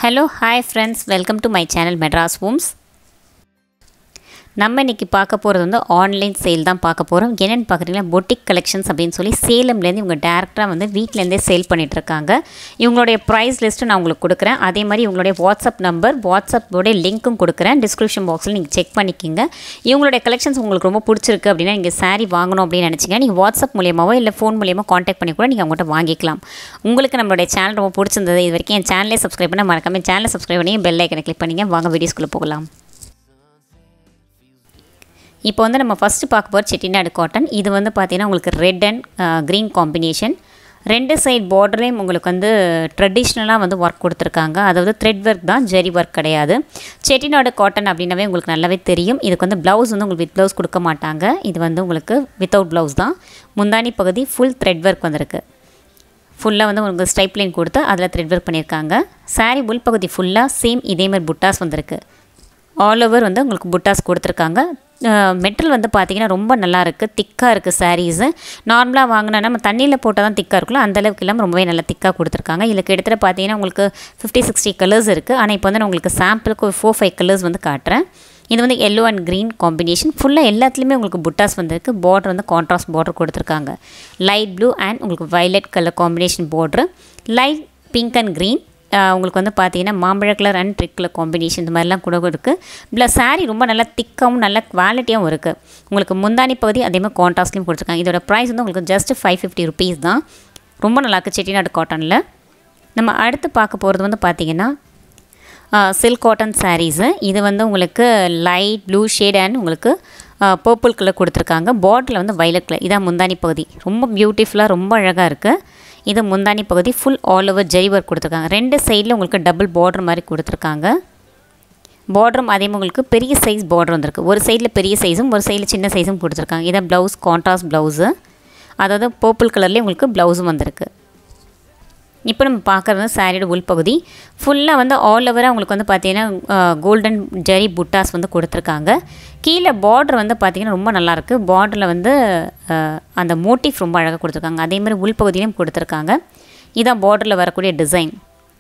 hello hi friends welcome to my channel Madras homes நம்ம இன்றைக்கி பார்க்க போகிறது வந்து ஆன்லைன் சேல் தான் பார்க்க போகிறோம் என்னென்னு பார்க்குறீங்கன்னா பொட்டிக் கலெக்ஷன்ஸ் அப்படின்னு சொல்லி சேலம்லேருந்து இவங்க டேரெக்டாக வந்து வீட்டிலேருந்தே சேல் பண்ணிகிட்ருக்காங்க இவங்களுடைய ப்ரைஸ் லிஸ்ட்டு நான் உங்களுக்கு கொடுக்குறேன் அதே மாதிரி இவங்களுடைய வாட்ஸ்அப் நம்பர் வாட்ஸ்அப்போடைய லிங்க்கும் கொடுக்குறேன் டிஸ்கிரிப்ஷன் பாக்ஸில் நீங்கள் செக் பண்ணிக்கிங்க இவங்களுடைய கலெக்ஷன்ஸ் உங்களுக்கு ரொம்ப பிடிச்சிருக்கு அப்படின்னா நீங்கள் saree வாங்கணும் அப்படின்னு நினச்சிங்க நீங்கள் வாட்ஸ்அப் மூலியமாவோ இல்லை ஃபோன் மூலியமாக காண்டாக்ட் பண்ணி கூட நீங்கள் அவங்கள்ட்ட வாங்கிக்கலாம் உங்களுக்கு நம்மளுடைய சேனல் ரொம்ப பிடிச்சிருந்தது இது வரைக்கும் என் சேனலே சப்ஸ்கிரைப் பண்ண மறக்காம சேனலை சப்ஸ்கிரைப் பண்ணி பெல் ஐக்கனை கிளிக் பண்ணிங்க வாங்க வீடியோஸ்குள்ளே போகலாம் இப்போ வந்து நம்ம ஃபஸ்ட்டு பார்க்க போகிற செட்டிநாடு காட்டன் இது வந்து பார்த்திங்கன்னா உங்களுக்கு ரெட் அண்ட் க்ரீன் காம்பினேஷன் ரெண்டு சைட் பார்டர்லேயும் உங்களுக்கு வந்து ட்ரெடிஷ்னலாக வந்து ஒர்க் கொடுத்துருக்காங்க அதாவது த்ரெட் ஒர்க் தான் ஜெரி ஒர்க் கிடையாது செட்டிநாடு காட்டன் அப்படின்னாவே உங்களுக்கு நல்லாவே தெரியும் இதுக்கு வந்து ப்ளவுஸ் வந்து உங்களுக்கு வித் ப்ளவுஸ் கொடுக்க மாட்டாங்க இது வந்து உங்களுக்கு வித்தவுட் ப்ளவுஸ் தான் முந்தானி பகுதி ஃபுல் த்ரெட் ஒர்க் வந்திருக்கு ஃபுல்லாக வந்து உங்களுக்கு ஸ்ட்ரைப் லைன் கொடுத்து அதில் த்ரெட் ஒர்க் பண்ணியிருக்காங்க saree உள் பகுதி ஃபுல்லாக சேம் இதேமாதிரி புட்டாஸ் வந்திருக்கு ஆல் ஓவர் வந்து உங்களுக்கு புட்டாஸ் கொடுத்துருக்காங்க மெட்டல் வந்து பார்த்திங்கன்னா ரொம்ப நல்லா இருக்குது திக்காக இருக்குது சாரீஸு நார்மலாக வாங்கினா நம்ம தண்ணியில் போட்டால் தான் திக்காக இருக்குல்ல அந்த அளவுக்கு இல்லாமல் ரொம்பவே நல்லா திக்காக கொடுத்துருக்காங்க இதில் கிட்டத்தட்ட பார்த்தீங்கன்னா உங்களுக்கு ஃபிஃப்டி சிக்ஸ்டி கலர்ஸ் இருக்குது ஆனால் இப்போ வந்து நான் உங்களுக்கு சாம்பிளுக்கு ஒரு ஃபோர் ஃபைவ் கலர்ஸ் வந்து காட்டுறேன் இது வந்து எல்லோ அண்ட் க்ரீன் காம்பினேஷன் ஃபுல்லாக எல்லாத்துலேயுமே உங்களுக்கு புட்டாஸ் வந்திருக்கு பார்டர் வந்து கான்ட்ராஸ்ட் பார்டர் கொடுத்துருக்காங்க லைட் ப்ளூ அண்ட் உங்களுக்கு violet colour combination border light pink and green உங்களுக்கு வந்து பார்த்தீங்கன்னா மாம்பழ கலர் அண்ட் ட்ரிக் கலர் காம்பினேஷன் இந்த மாதிரிலாம் கூட இருக்குது ப்ளஸ் saree ரொம்ப நல்லா திக்காகவும் நல்ல குவாலிட்டியாகவும் இருக்குது உங்களுக்கு முந்தானி பகுதி அதே மாதிரி கான்ட்ராஸ்ட்லேயும் கொடுத்துருக்காங்க இதோட ப்ரைஸ் வந்து உங்களுக்கு ஜஸ்ட் ஃபைவ் ஃபிஃப்டி ருபீஸ் தான் ரொம்ப நல்லா இருக்குது செட்டிநாடு காட்டனில் நம்ம அடுத்து பார்க்க போகிறது வந்து பார்த்திங்கன்னா சில்க் காட்டன் சாரீஸு இது வந்து உங்களுக்கு லைட் ப்ளூ ஷேட் அண்ட் உங்களுக்கு பர்பிள் கலர் கொடுத்துருக்காங்க பாட்டில் வந்து violet கலர் இதான் முந்தானி பகுதி ரொம்ப பியூட்டிஃபுல்லாக ரொம்ப அழகாக இருக்குது இது முந்தானி பகுதி full all over zari work கொடுத்துருக்காங்க ரெண்டு சைடில் உங்களுக்கு டபுள் பார்டர் மாதிரி கொடுத்துருக்காங்க பார்டரும் அதே மாதிரி உங்களுக்கு பெரிய சைஸ் பார்டர் வந்திருக்கு ஒரு சைடில் பெரிய சைஸும் ஒரு சைடில் சின்ன சைஸும் கொடுத்துருக்காங்க இதான் ப்ளவுஸ் கான்ட்ராஸ்ட் ப்ளவுஸு அதாவது பர்பிள் கலர்லேயே உங்களுக்கு ப்ளவுஸும் வந்திருக்கு இப்போ நம்ம பார்க்குறது வந்து சாரியோட உள்பகுதி ஃபுல்லாக வந்து ஆல் ஓவராக உங்களுக்கு வந்து பார்த்தீங்கன்னா கோல்டன் ஜெரி புட்டாஸ் வந்து கொடுத்துருக்காங்க கீழே பார்டர் வந்து பார்த்திங்கன்னா ரொம்ப நல்லாயிருக்கு பார்டரில் வந்து அஹ், அந்த மோட்டிஃப் ரொம்ப அழகாக கொடுத்துருக்காங்க அதே மாதிரி உள்பகுதியிலையும் கொடுத்துருக்காங்க இதான் பார்டரில் வரக்கூடிய டிசைன்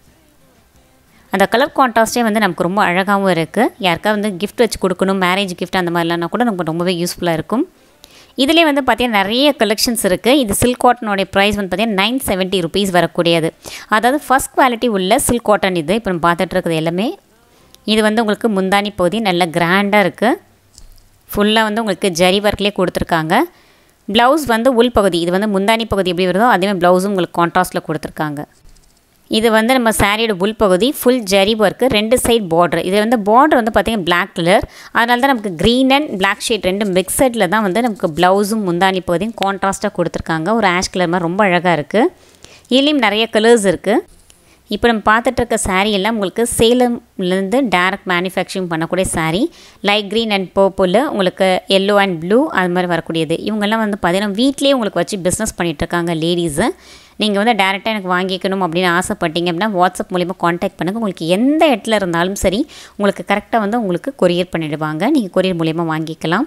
அந்த கலர் கான்ட்ராஸ்டே வந்து நமக்கு ரொம்ப அழகாகவும் இருக்குது யாருக்காவது வந்து gift வச்சு கொடுக்கணும் மேரேஜ் gift அந்த மாதிரிலாம் கூட நமக்கு ரொம்பவே யூஸ்ஃபுல்லாக இருக்கும் இதிலே வந்து பார்த்திங்கன்னா நிறைய கலெக்ஷன்ஸ் இருக்குது இது சில்க் காட்டனோடைய ப்ரைஸ் வந்து பார்த்திங்கன்னா நைன் செவன்ட்டி ருபீஸ் வரக்கூடியது அதாவது ஃபஸ்ட் குவாலிட்டி உள்ள சில்க் காட்டன் இது இப்போ நம்ம பார்த்துட்டு இருக்கிறது எல்லாமே இது வந்து உங்களுக்கு முந்தானி பகுதி நல்ல கிராண்டாக இருக்குது ஃபுல்லாக வந்து உங்களுக்கு ஜரி ஒர்க்லேயே கொடுத்துருக்காங்க ப்ளவுஸ் வந்து உள் பகுதி இது வந்து முந்தானி பகுதி எப்படி வருதோ அதேமாதிரி ப்ளவுஸும் உங்களுக்கு கான்ட்ராஸ்ட்டில் கொடுத்துருக்காங்க இது வந்து நம்ம சாரியோட உள் பகுதி ஃபுல் ஜரி ஒர்க்கு ரெண்டு சைட் பார்டர் இது வந்து பார்டர் வந்து பார்த்திங்கன்னா Black கலர் அதனால தான் நமக்கு க்ரீன் அண்ட் Black ஷேட் ரெண்டு மிக்சடில் தான் வந்து நமக்கு ப்ளவுஸும் முந்தானி பகுதியும் கான்ட்ராஸ்ட்டாக கொடுத்துருக்காங்க ஒரு ஆஷ் கலர் மாதிரி ரொம்ப அழகாக இருக்குது இதுலேயும் நிறைய கலர்ஸ் இருக்குது இப்போ நம்ம பார்த்துட்டு இருக்க saree எல்லாம் உங்களுக்கு சேலம்லேருந்து டேரக்ட் மேனுஃபேக்சரிங் பண்ணக்கூடிய saree light green and purple உங்களுக்கு எல்லோ அண்ட் ப்ளூ அது மாதிரி வரக்கூடியது இவங்கெல்லாம் வந்து பார்த்தீங்கன்னா வீட்லேயே உங்களுக்கு வச்சு பிஸ்னஸ் பண்ணிகிட்ருக்காங்க லேடிஸு நீங்கள் வந்து டேரெக்டாக எனக்கு வாங்கிக்கணும் அப்படின்னு ஆசைப்பட்டீங்க அப்படின்னா வாட்ஸ்அப் மூலிமா காண்டாக்ட் பண்ணுங்கள் உங்களுக்கு எந்த இடத்துல இருந்தாலும் சரி உங்களுக்கு கரெக்டாக வந்து உங்களுக்கு கொரியர் பண்ணிடுவாங்க நீங்கள் கொரியர் மூலிமா வாங்கிக்கலாம்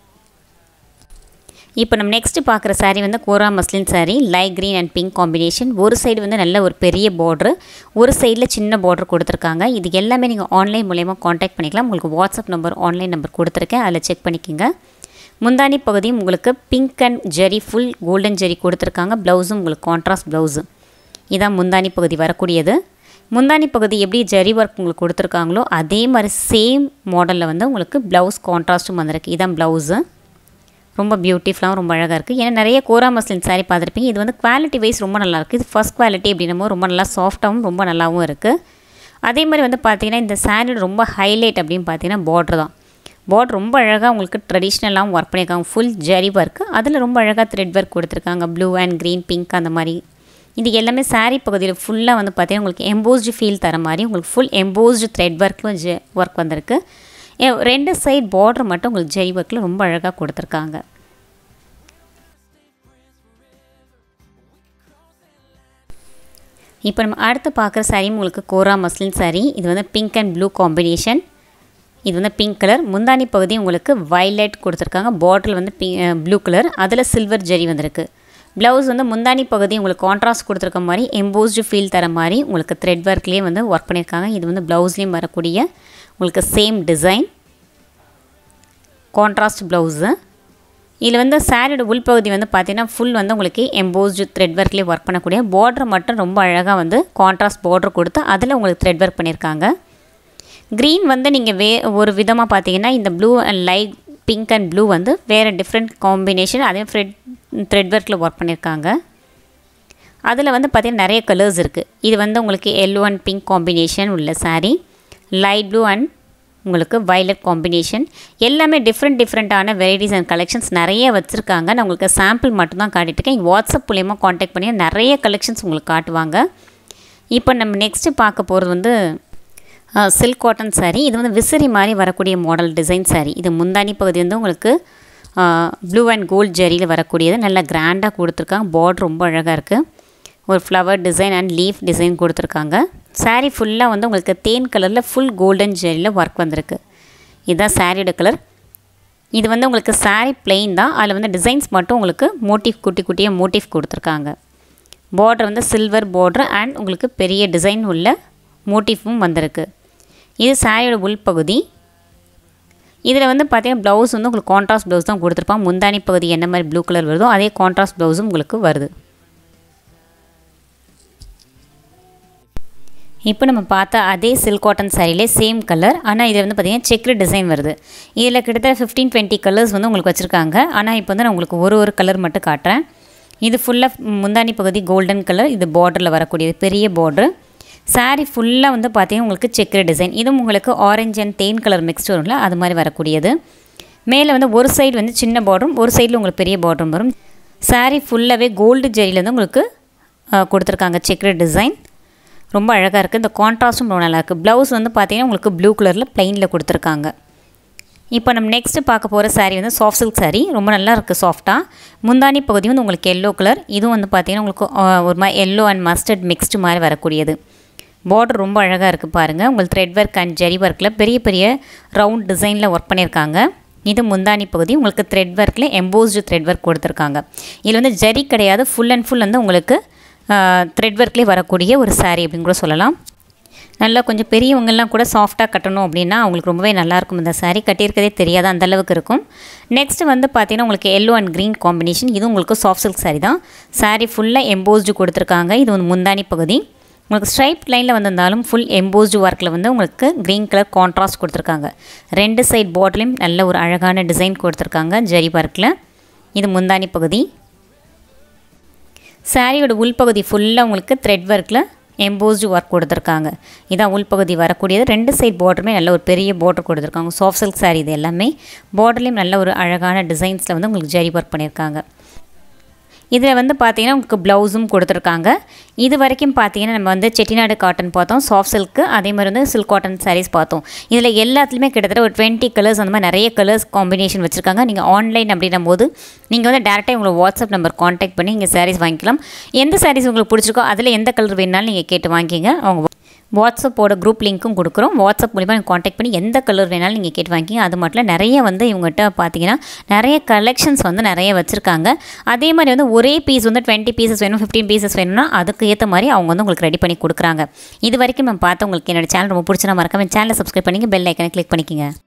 இப்போ நம்ம நெக்ஸ்ட்டு பார்க்குற saree வந்து kora muslin saree light green and pink combination ஒரு சைடு வந்து நல்ல ஒரு பெரிய பார்ட்ரு ஒரு சைடில் சின்ன பார்டர் கொடுத்துருக்காங்க இது எல்லாமே நீங்கள் ஆன்லைன் மூலயமா காண்டாக்ட் பண்ணிக்கலாம் உங்களுக்கு வாட்ஸ்அப் நம்பர் ஆன்லைன் நம்பர் கொடுத்துருக்கேன் அதில் செக் பண்ணிக்கோங்க முந்தானி பகுதியும் உங்களுக்கு pink and zari full golden zari கொடுத்துருக்காங்க ப்ளவுஸும் உங்களுக்கு கான்ட்ராஸ்ட் ப்ளவுஸு இதான் முந்தானி பகுதி வரக்கூடியது முந்தானி பகுதி எப்படி ஜெரி ஒர்க் உங்களுக்கு கொடுத்துருக்காங்களோ அதே மாதிரி சேம் மாடலில் வந்து உங்களுக்கு ப்ளவுஸ் கான்ட்ராஸ்ட்டும் வந்திருக்கு இதான் ப்ளவுஸு ரொம்ப பியூட்டிஃபுல்லாகவும் ரொம்ப அழகாக இருக்குது ஏன்னா நிறைய கோரா மஸ்லின் saree பார்த்துருப்பீங்க இது வந்து குவாலிட்டி வைஸ் ரொம்ப நல்லா இருக்குது இது ஃபஸ்ட் குவாலிட்டி அப்படின்னமோ ரொம்ப நல்லா சாஃப்டாகவும் ரொம்ப நல்லாவும் இருக்குது அதே மாதிரி வந்து பார்த்தீங்கன்னா இந்த சாரியோட ரொம்ப ஹைலைட் அப்படின்னு பார்த்தீங்கன்னா பார்டர் தான் பார்டர் ரொம்ப அழகாக உங்களுக்கு ட்ரெடிஷ்னலாகவும் ஒர்க் பண்ணியிருக்காங்க ஃபுல் ஜரி ஒர்க்கு அதில் ரொம்ப அழகாக த்ரெட் ஒர்க் கொடுத்துருக்காங்க ப்ளூ அண்ட் க்ரீன் பிங்க் அந்த மாதிரி இது எல்லாமே saree பகுதியில் ஃபுல்லாக வந்து பார்த்தீங்கன்னா உங்களுக்கு எம்போஸ்டு ஃபீல் தர மாதிரி உங்களுக்கு ஃபுல் எம்போஸ்டு த்ரெட் ஒர்க்கில் ஜெ ஒர்க் வந்திருக்கு எ- ரெண்டு சைட் பார்டர் மட்டும் உங்களுக்கு ஜெரி ஒர்க்கில் ரொம்ப அழகாக கொடுத்துருக்காங்க இப்போ நம்ம அடுத்து பார்க்குற saree உங்களுக்கு கோரா மஸ்லின் saree இது வந்து பிங்க் அண்ட் ப்ளூ காம்பினேஷன் இது வந்து பிங்க் கலர் முந்தானி பகுதி உங்களுக்கு violet கொடுத்துருக்காங்க பாட்டில் வந்து பி ப்ளூ கலர் அதில் சில்வர் ஜெரி வந்திருக்கு ப்ளவுஸ் வந்து முந்தானி பகுதி உங்களுக்கு கான்ட்ராஸ்ட் கொடுத்துருக்க மாதிரி எம்போஸ்டு ஃபீல் தர மாதிரி உங்களுக்கு த்ரெட் ஒர்க்லேயே வந்து ஒர்க் பண்ணியிருக்காங்க இது வந்து ப்ளவுஸ்லேயும் வரக்கூடிய உங்களுக்கு சேம் டிசைன் கான்ட்ராஸ்ட் ப்ளவுஸு இதில் வந்து சாரியோட உள்பகுதி வந்து பார்த்தீங்கன்னா ஃபுல் வந்து உங்களுக்கு எம்போஸ்டு த்ரெட் ஒர்க்லேயே ஒர்க் பண்ணக்கூடிய பார்டர் மட்டும் ரொம்ப அழகாக வந்து கான்ட்ராஸ்ட் பார்டர் கொடுத்து அதில் உங்களுக்கு த்ரெட் ஒர்க் பண்ணியிருக்காங்க க்ரீன் வந்து நீங்கள் வே ஒரு விதமாக பார்த்தீங்கன்னா இந்த blue and light pink and blue வந்து வேறு டிஃப்ரெண்ட் காம்பினேஷன் அதே ஃப்ரெட் த்ரெட் ஒர்க்கில் ஒர்க் பண்ணியிருக்காங்க அதில் வந்து பார்த்திங்கன்னா நிறைய கலர்ஸ் இருக்குது இது வந்து உங்களுக்கு எல்லோ அண்ட் பிங்க் காம்பினேஷன் உள்ள சாரீ லைட் ப்ளூ அண்ட் உங்களுக்கு வயலட் காம்பினேஷன் எல்லாமே டிஃப்ரெண்ட் டிஃப்ரெண்ட்டான வெரைட்டிஸ் அண்ட் கலெக்ஷன்ஸ் நிறைய வச்சுருக்காங்க நான் உங்களுக்கு சாம்பிள் மட்டும்தான் காட்டிட்டுருக்கேன் வாட்ஸ்அப் மூலயமா காண்டாக்ட் பண்ணி நிறைய கலெக்ஷன்ஸ் உங்களுக்கு காட்டுவாங்க இப்போ நம்ம நெக்ஸ்ட்டு பார்க்க போகிறது வந்து சில்க் காட்டன் சாரீ இது வந்து விசிறி மாதிரி வரக்கூடிய மாடல் டிசைன் சாரீ இது முந்தானி பகுதி வந்து உங்களுக்கு ப்ளூ அண்ட் கோல்ட் ஜெரியில் வரக்கூடியது நல்லா கிராண்டாக கொடுத்துருக்காங்க பார்டர் ரொம்ப அழகாக இருக்குது ஒரு flower design and leaf design கொடுத்துருக்காங்க சாரீ ஃபுல்லாக வந்து உங்களுக்கு தேன் கலரில் ஃபுல் கோல்டன் ஜெரியில் ஒர்க் வந்திருக்கு இதுதான் சாரியோட கலர் இது வந்து உங்களுக்கு சாரீ பிளெயின் தான் அதில் வந்து டிசைன்ஸ் மட்டும் உங்களுக்கு மோட்டிவ் குட்டி குட்டியாக மோட்டிவ் கொடுத்துருக்காங்க பார்டர் வந்து சில்வர் பார்டர் அண்ட் உங்களுக்கு பெரிய டிசைன் உள்ள மோட்டிஃபும் வந்திருக்கு இது சாரியோட உள்பகுதி இதில் வந்து பார்த்தீங்கன்னா ப்ளவுஸ் வந்து உங்களுக்கு கான்ட்ராஸ்ட் ப்ளவுஸ் தான் கொடுத்துருப்பாங்க முந்தானி பகுதி என்ன மாதிரி ப்ளூ கலர் வருதோ அதே கான்ட்ராஸ்ட் ப்ளவுஸும் உங்களுக்கு வருது இப்போ நம்ம பார்த்த அதே சில்க் காட்டன் சாரிலே சேம் கலர் ஆனால் இதில் வந்து பார்த்திங்கன்னா செக்ரு டிசைன் வருது இதில் கிட்டத்தட்ட ஃபிஃப்டீன் டுவெண்ட்டி கலர்ஸ் வந்து உங்களுக்கு வச்சுருக்காங்க ஆனால் இப்போ வந்து நான் உங்களுக்கு ஒரு ஒரு கலர் மட்டும் காட்டுறேன் இது ஃபுல்லாக முந்தானி பகுதி கோல்டன் கலர் இது பார்டரில் வரக்கூடியது பெரிய பார்டர் சாரீ ஃபுல்லாக வந்து பார்த்திங்கன்னா உங்களுக்கு செக்ரு டிசைன் இதுவும் உங்களுக்கு ஆரஞ்சு அண்ட் தேன் கலர் மிக்ஸ்டு வரும்ல அது மாதிரி வரக்கூடியது மேலே வந்து ஒரு சைடு வந்து சின்ன பார்டரும் ஒரு சைடில் உங்களுக்கு பெரிய பார்டரும் வரும் சாரீ ஃபுல்லாகவே கோல்டு ஜெரியில் வந்து உங்களுக்கு கொடுத்துருக்காங்க செக்ரு டிசைன் ரொம்ப அழகாக இருக்குது இந்த கான்ட்ராஸ்ட்டும் ரொம்ப நல்லாயிருக்கு ப்ளவுஸ் வந்து பார்த்திங்கன்னா உங்களுக்கு ப்ளூ கலரில் ப்ளைனில் கொடுத்துருக்காங்க இப்போ நம்ம நெக்ஸ்ட்டு பார்க்க போகிற சாரீ வந்து சாஃப்ட் சில்க் சாரீ ரொம்ப நல்லா இருக்குது சாஃப்டாக முந்தானி பகுதி வந்து உங்களுக்கு எல்லோ கலர் இதுவும் வந்து பார்த்திங்கன்னா உங்களுக்கு ஒரு மாதிரி எல்லோ அண்ட் மஸ்டர்ட் மிக்ஸ்டு மாதிரி வரக்கூடியது பார்டர் ரொம்ப அழகாக இருக்குது பாருங்கள் உங்களுக்கு த்ரெட் ஒர்க் அண்ட் ஜெரி ஒர்க்கில் பெரிய பெரிய ரவுண்ட் டிசைனில் ஒர்க் பண்ணியிருக்காங்க இது முந்தானி பகுதி உங்களுக்கு த்ரெட் ஒர்க்கில் எம்போஸ்டு த்ரெட் ஒர்க் கொடுத்துருக்காங்க இதில் வந்து ஜரி கிடையாது ஃபுல் அண்ட் ஃபுல் வந்து உங்களுக்கு த்ரெட் ஒர்க்லேயே வரக்கூடிய ஒரு சாரீ அப்படின்னு கூட சொல்லலாம் நல்லா கொஞ்சம் பெரியவங்கெல்லாம் கூட சாஃப்டாக கட்டணும் அப்படின்னா அவங்களுக்கு ரொம்பவே நல்லாயிருக்கும் இந்த சாரீ கட்டியிருக்கதே தெரியாது அந்தளவுக்கு இருக்கும் நெக்ஸ்ட்டு வந்து பார்த்திங்கன்னா உங்களுக்கு எல்லோ அண்ட் க்ரீன் காம்பினேஷன் இது உங்களுக்கு சாஃப்ட் சில்க் சாரீ தான் சாரீ ஃபுல்லாக எம்போஸ்டு கொடுத்துருக்காங்க இது வந்து முந்தானி பகுதி உங்களுக்கு ஸ்ட்ரைப் லைனில் வந்திருந்தாலும் ஃபுல் எம்போஸ்டு ஒர்க்கில் வந்து உங்களுக்கு க்ரீன் கலர் கான்ட்ராஸ்ட் கொடுத்துருக்காங்க ரெண்டு சைட் பார்டர்லையும் நல்ல ஒரு அழகான டிசைன் கொடுத்துருக்காங்க ஜரி ஒர்க்கில் இது முந்தானி பகுதி சாரியோட உள்பகுதி ஃபுல்லாக உங்களுக்கு த்ரெட் ஒர்க்கில் எம்போஸ்டு ஒர்க் கொடுத்துருக்காங்க இதான் உள்பகுதி வரக்கூடியது ரெண்டு சைட் பார்டருமே நல்ல ஒரு பெரிய பார்டர் கொடுத்துருக்காங்க சாஃப்ட் சில்க் சாரீ இது எல்லாமே பார்டர்லேயும் நல்ல ஒரு அழகான டிசைன்ஸில் வந்து உங்களுக்கு ஜரி ஒர்க் பண்ணியிருக்காங்க இதில் வந்து பார்த்தீங்கன்னா உங்களுக்கு ப்ளவுஸும் கொடுத்துருக்காங்க இது வரைக்கும் பார்த்தீங்கன்னா நம்ம வந்து செட்டிநாடு காட்டன் பார்த்தோம் சாஃப்ட் சில்க்கு அதே மாதிரி வந்து சில்க் காட்டன் சாரீஸ் பார்த்தோம் இதில் எல்லாத்துலேயுமே கிட்டத்தட்ட ஒரு டுவெண்ட்டி கலர்ஸ் அந்த மாதிரி நிறைய கலர்ஸ் காம்பினேஷன் வச்சுருக்காங்க நீங்கள் ஆன்லைன் அப்படின்னும் போது நீங்கள் வந்து டேரெக்டாக உங்களை வாட்ஸ்அப் நம்பர் காண்டாக்ட் பண்ணி இங்கே சாரீஸ் வாங்கிக்கலாம் எந்த சாரீஸ் உங்களுக்கு பிடிச்சிருக்கோ அதில் எந்த கலர் வேணாலும் நீங்கள் கேட்டு வாங்கிக்கிங்க அவங்க வாட்ஸ்அப்போட குரூப் லிங்க்கும் கொடுக்குறோம் வாட்ஸ்அப் மூலிமா நீங்கள் காண்டாக்ட் பண்ணி எந்த கலர் வேணாலும் நீங்கள் கேட்டு வாங்கிக்கிங்க அது மட்டும் இல்லை நிறைய வந்து இவங்ககிட்ட பார்த்தீங்கன்னா நிறைய கலெக்ஷன்ஸ் வந்து நிறைய வச்சுருக்காங்க அதே மாதிரி வந்து ஒரே பீஸ் வந்து டுவெண்ட்டி பீசஸ் வேணும் ஃபிஃப்டீன் பீசஸ் வேணும்னா அதுக்கு ஏற்ற மாதிரி அவங்க வந்து உங்களுக்கு ரெடி பண்ணி கொடுக்குறாங்க இது வரைக்கும் நம்ம பார்த்து உங்களுக்கு என்னோட சேனல் ரொம்ப பிடிச்சா மறக்காம சேனலை சப்ஸ்கிரைப் பண்ணிங்க பெல் ஐக்கனை கிளிக் பண்ணிக்கங்க